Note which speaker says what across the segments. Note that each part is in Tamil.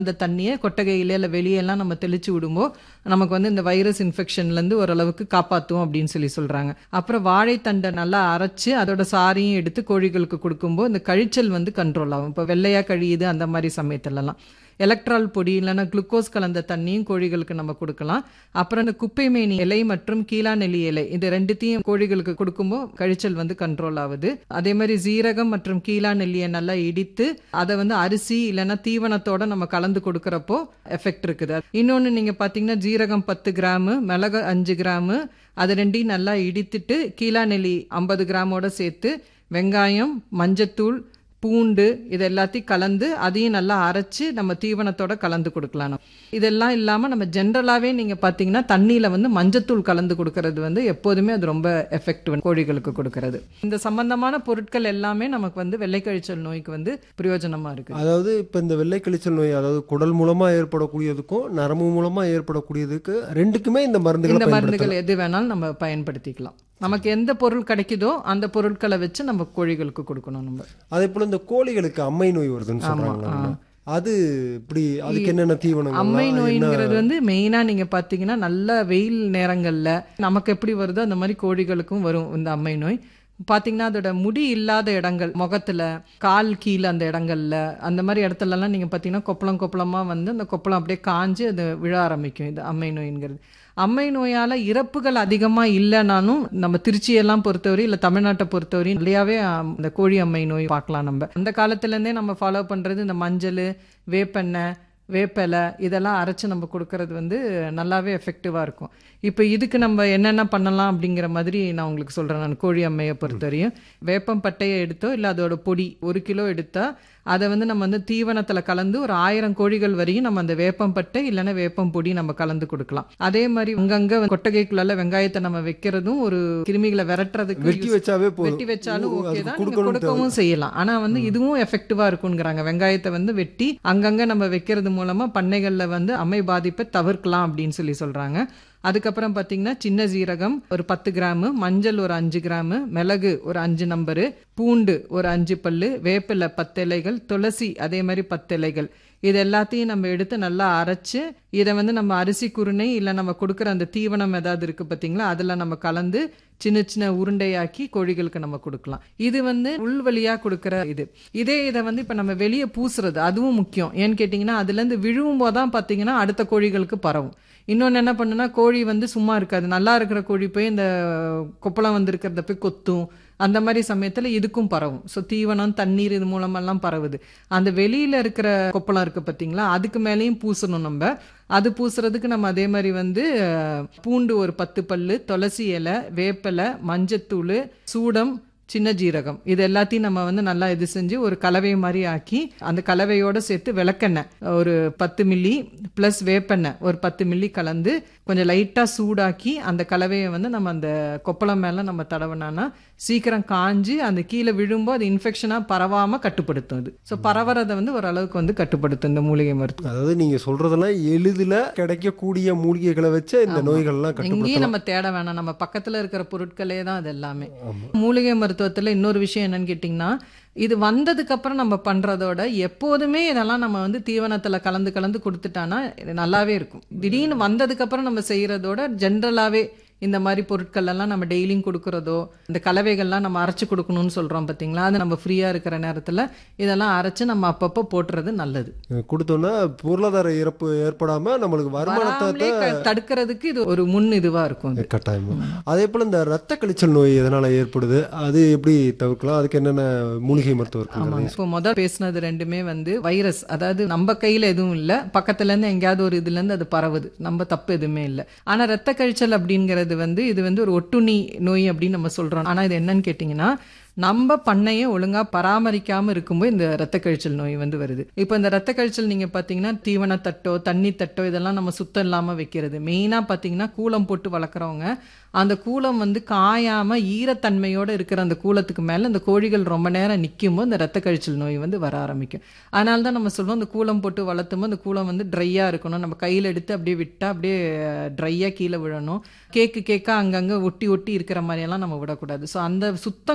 Speaker 1: இந்த தண்ணியை கொட்டகையில இல்லை வெளியெல்லாம் நம்ம தெளிச்சு விடும்போ நமக்கு வந்து இந்த வைரஸ் இன்ஃபெக்ஷன்லேருந்து ஓரளவுக்கு காப்பாற்றும் அப்படின்னு சொல்லி சொல்கிறாங்க அப்புறம் வாழைத்தண்டை நல்லா அரைச்சு அதோட சாரியும் எடுத்து கோழிகளுக்கு கொடுக்கும்போது இந்த கழிச்சல் வந்து கண்ட்ரோல் ஆகும் இப்போ வெள்ளையாக கழியுது அந்த மாதிரி சமயத்துலலாம் எலக்ட்ரால் பொடி இல்லைன்னா குளுக்கோஸ் கலந்த தண்ணியும் கோழிகளுக்கு நம்ம கொடுக்கலாம் அப்புறம் இந்த குப்பைமேனி இலை மற்றும் கீழாநெல்லி இலை இது ரெண்டுத்தையும் கோழிகளுக்கு கொடுக்கும்போது கழிச்சல் வந்து கண்ட்ரோல் ஆகுது அதே மாதிரி சீரகம் மற்றும் கீழாநெல்லியை நல்லா இடித்து அதை வந்து அரிசி இல்லைன்னா தீவனத்தோட நம்ம கலந்து கொடுக்கறப்போ எஃபெக்ட் இருக்குது இன்னொன்று நீங்கள் பார்த்தீங்கன்னா ஜீரகம் பத்து கிராமு மிளகு அஞ்சு கிராமு அது ரெண்டையும் நல்லா இடித்துட்டு கீழாநெல்லி ஐம்பது கிராமோட சேர்த்து வெங்காயம் மஞ்சத்தூள் பூண்டு இது எல்லாத்தையும் கலந்து அதையும் நல்லா அரைச்சு நம்ம தீவனத்தோட கலந்து கொடுக்கலாம் நம்ம. இதெல்லாம் இல்லாமல் நம்ம ஜென்ரலாகவே நீங்கள் பார்த்தீங்கன்னா தண்ணியில் வந்து மஞ்சத்தூள் கலந்து கொடுக்கறது வந்து எப்போதுமே அது ரொம்ப எஃபெக்டிவ் கோழிகளுக்கு கொடுக்கறது இந்த சம்பந்தமான பொருட்கள் எல்லாமே நமக்கு வந்து வெள்ளைக்கழிச்சல் நோய்க்கு வந்து பிரயோஜனமாக இருக்குது
Speaker 2: அதாவது இப்போ இந்த வெள்ளை கழிச்சல் நோய் அதாவது குடல் மூலமா ஏற்படக்கூடியதுக்கும் நரம்பு மூலமா ஏற்படக்கூடியதுக்கு ரெண்டுக்குமே இந்த மருந்துகளை
Speaker 1: இந்த
Speaker 2: பயன்படுத்தலாம்
Speaker 1: மருந்துகள் எது வேணாலும் நம்ம பயன்படுத்திக்கலாம் நமக்கு எந்த பொருள் கிடைக்குதோ அந்த பொருட்களை வச்சு நம்ம கோழிகளுக்கு கொடுக்கணும் நம்ம
Speaker 2: அதே போல இந்த கோழிகளுக்கு அம்மை நோய் வருதுன்னு சொல்றாங்க அது இப்படி அதுக்கு என்னென்ன தீவனங்கள்
Speaker 1: அம்மை நோய்ங்கிறது வந்து மெயினாக நீங்கள் பார்த்தீங்கன்னா நல்ல வெயில் நேரங்களில் நமக்கு எப்படி வருதோ அந்த மாதிரி கோழிகளுக்கும் வரும் இந்த அம்மை நோய் பார்த்தீங்கன்னா அதோட முடி இல்லாத இடங்கள் முகத்தில் கால் கீழே அந்த இடங்கள்ல அந்த மாதிரி இடத்துலலாம் நீங்கள் பார்த்தீங்கன்னா கொப்பளம் கொப்பளமாக வந்து அந்த கொப்பளம் அப்படியே காஞ்சு அது விழ ஆரம்பிக்கும் இது அம்மை நோய்ங்கிறது அம்மை நோயால் இறப்புகள் அதிகமாக இல்லைனாலும் நம்ம திருச்சியெல்லாம் பொறுத்தவரை இல்லை தமிழ்நாட்டை பொறுத்தவரை நிறையாவே ஆம், இந்த கோழி அம்மை நோய் பார்க்கலாம் நம்ம அந்த காலத்துலேருந்தே நம்ம ஃபாலோ பண்ணுறது இந்த மஞ்சள் வேப்பெண்ணெய் வேப்பிலை இதெல்லாம் அரைச்சு நம்ம கொடுக்கறது வந்து நல்லாவே எஃபெக்டிவாக இருக்கும் இப்போ இதுக்கு நம்ம என்னென்ன பண்ணலாம் அப்படிங்கிற மாதிரி நான் உங்களுக்கு சொல்கிறேன் நான் கோழி அம்மையை பொறுத்தவரையும் வேப்பம் பட்டையை எடுத்தோ இல்லை அதோட பொடி ஒரு கிலோ எடுத்தா அதை வந்து நம்ம வந்து தீவனத்தில் கலந்து ஒரு ஆயிரம் கோழிகள் வரையும் நம்ம அந்த வேப்பம் பட்டை இல்லைன்னா வேப்பம் பொடி நம்ம கலந்து கொடுக்கலாம் அதே மாதிரி அங்கங்கே கொட்டகைக்குள்ள வெங்காயத்தை நம்ம வைக்கிறதும் ஒரு கிருமிகளை விரட்டுறதுக்கு
Speaker 2: வெட்டி
Speaker 1: use-
Speaker 2: வச்சாவே போதும்
Speaker 1: வெட்டி வச்சாலும்
Speaker 2: அதுக்கு
Speaker 1: ஓகே தான் நீங்க
Speaker 2: கொடுக்கணும்
Speaker 1: கொடுக்கவும் செய்யலாம் ஆனா வந்து இதுவும் எஃபெக்டிவா இருக்குங்கிறாங்க வெங்காயத்தை வந்து வெட்டி அங்கங்க நம்ம வைக்கிறது மூலமா பண்ணைகள்ல வந்து அம்மை பாதிப்பை தவிர்க்கலாம் அப்படின்னு சொல்லி சொல்றாங்க அதுக்கப்புறம் பார்த்தீங்கன்னா சின்ன ஜீரகம் ஒரு பத்து கிராமு மஞ்சள் ஒரு அஞ்சு கிராமு மிளகு ஒரு அஞ்சு நம்பரு பூண்டு ஒரு அஞ்சு பல்லு வேப்பிலை பத்து இலைகள் துளசி அதே மாதிரி பத்து இலைகள் இது எல்லாத்தையும் நம்ம எடுத்து நல்லா அரைச்சு இதை வந்து நம்ம அரிசி குருணை இல்லை நம்ம கொடுக்குற அந்த தீவனம் ஏதாவது இருக்கு பார்த்தீங்களா அதில் நம்ம கலந்து சின்ன சின்ன உருண்டையாக்கி கோழிகளுக்கு நம்ம கொடுக்கலாம் இது வந்து உள்வழியா கொடுக்குற இது இதே இதை வந்து இப்போ நம்ம வெளியே பூசுறது அதுவும் முக்கியம் ஏன்னு கேட்டிங்கன்னா அதுலேருந்து விழுவும் போது தான் பார்த்தீங்கன்னா அடுத்த கோழிகளுக்கு பரவும் இன்னொன்று என்ன பண்ணுன்னா கோழி வந்து சும்மா இருக்காது நல்லா இருக்கிற கோழி போய் இந்த கொப்பளம் வந்திருக்கிறத போய் கொத்தும் அந்த மாதிரி சமயத்தில் இதுக்கும் பரவும் ஸோ தீவனம் தண்ணீர் இது மூலமெல்லாம் பரவுது அந்த வெளியில் இருக்கிற கொப்பளம் இருக்குது பார்த்தீங்களா அதுக்கு மேலேயும் பூசணும் நம்ம அது பூசுறதுக்கு நம்ம அதே மாதிரி வந்து அஹ், பூண்டு ஒரு பத்து பல்லு துளசி இலை வேப்பிலை மஞ்சத்தூள் சூடம் சின்ன ஜீரகம் இது எல்லாத்தையும் நம்ம வந்து நல்லா இது செஞ்சு ஒரு கலவை மாதிரி ஆக்கி அந்த கலவையோட சேர்த்து விளக்கெண்ணெய் ஒரு பத்து மில்லி ப்ளஸ் வேப்பெண்ணெய் ஒரு பத்து மில்லி கலந்து கொஞ்சம் லைட்டாக சூடாக்கி அந்த கலவையை வந்து நம்ம அந்த கொப்பளம் மேலே நம்ம தடவினோன்னா சீக்கிரம் காஞ்சு அந்த கீழே விழும்போது அது இன்ஃபெக்ஷனாக பரவாமல் கட்டுப்படுத்தும் அது ஸோ பரவறதை வந்து ஓரளவுக்கு வந்து கட்டுப்படுத்தும் இந்த மூலிகை மருத்துவம்
Speaker 2: அதாவது நீங்க சொல்றதெல்லாம் எளிதில் கிடைக்கக்கூடிய மூலிகைகளை வச்சு இந்த நோய்கள்லாம்
Speaker 1: எங்கேயும்
Speaker 2: கட்டுப்படுத்தலாம்
Speaker 1: நம்ம தேட வேணாம் நம்ம பக்கத்துல இருக்கிற பொருட்களே தான் அது எல்லாமே மூலிகை மருத்துவத்துல இன்னொரு விஷயம் என்னன்னு கேட்டிங்கன்னா இது வந்ததுக்கு அப்புறம் நம்ம பண்றதோட எப்போதுமே இதெல்லாம் நம்ம வந்து தீவனத்துல கலந்து கலந்து கொடுத்துட்டானா இது நல்லாவே இருக்கும் திடீர்னு வந்ததுக்கு அப்புறம் நம்ம செய்யறதோட ஜென்ரலாவே இந்த மாதிரி பொருட்கள் எல்லாம் நம்ம டெய்லியும் கொடுக்கறதோ இந்த கலவைகள்லாம் நம்ம அரைச்சு கொடுக்கணும்னு சொல்றோம் பாத்தீங்களா அது நம்ம ஃப்ரீயா இருக்கிற நேரத்துல இதெல்லாம் அரைச்சு நம்ம அப்பப்போ போட்டுறது நல்லது
Speaker 2: கொடுத்தோம்னா பொருளாதார இறப்பு ஏற்படாம நம்மளுக்கு வருமானத்தை
Speaker 1: வராமலே க- தடுக்கிறதுக்கு இது ஒரு முன் இதுவா இருக்கும் அது.
Speaker 2: கட்டாயமா அதே போல இந்த ரத்த கழிச்சல் நோய் எதனால ஏற்படுது அது எப்படி தவிர்க்கலாம் அதுக்கு என்னென்ன மூலிகை மருத்துவம் இருக்குங்க
Speaker 1: ஆமாங்க இப்போ முதல் பேசுனது ரெண்டுமே வந்து வைரஸ் அதாவது நம்ம கையில எதுவும் இல்ல பக்கத்துல இருந்து எங்கேயாவது ஒரு இதுல இருந்து அது பரவுது நம்ம தப்பு எதுவுமே இல்ல ஆனா ரத்த கழிச்சல் அப்படிங்கிறது வந்து இது வந்து ஒரு ஒட்டுண்ணி நோய் அப்படின்னு நம்ம சொல்றோம் ஆனா இது என்னன்னு கேட்டிங்கன்னா நம்ம பண்ணையை ஒழுங்கா பராமரிக்காம இருக்கும்போது இந்த ரத்த கழிச்சல் நோய் வந்து வருது இப்போ இந்த ரத்த கழிச்சல் நீங்க பாத்தீங்கன்னா தீவன தட்டோ தண்ணி தட்டோ இதெல்லாம் நம்ம சுத்தம் இல்லாம வைக்கிறது மெயினா பாத்தீங்கன்னா கூலம் போட்டு வளர்க்குறவங்க அந்த கூலம் வந்து காயாம ஈரத்தன்மையோட இருக்கிற அந்த கூலத்துக்கு மேல இந்த கோழிகள் ரொம்ப நேரம் நிற்கும் போது இந்த ரத்த கழிச்சல் நோய் வந்து வர ஆரம்பிக்கும் அதனால தான் நம்ம சொல்லுவோம் இந்த கூலம் போட்டு வளர்த்தும் போது அந்த கூலம் வந்து ட்ரையா இருக்கணும் நம்ம கையில எடுத்து அப்படியே விட்டா அப்படியே ட்ரையா கீழே விழணும் கேக்கு கேக்கா அங்கங்க ஒட்டி ஒட்டி இருக்கிற மாதிரி எல்லாம் நம்ம விடக்கூடாது ஸோ அந்த சுத்தம் கரெக்டா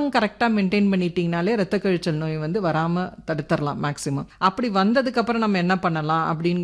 Speaker 1: கரெக்டாக மெயின்டைன் பண்ணிட்டீங்கனாலே ரத்த கழிச்சல் நோய் வந்து வராமல் தடுத்துடலாம் மேக்ஸிமம் அப்படி வந்ததுக்கு அப்புறம் நம்ம என்ன பண்ணலாம் அப்படின்னு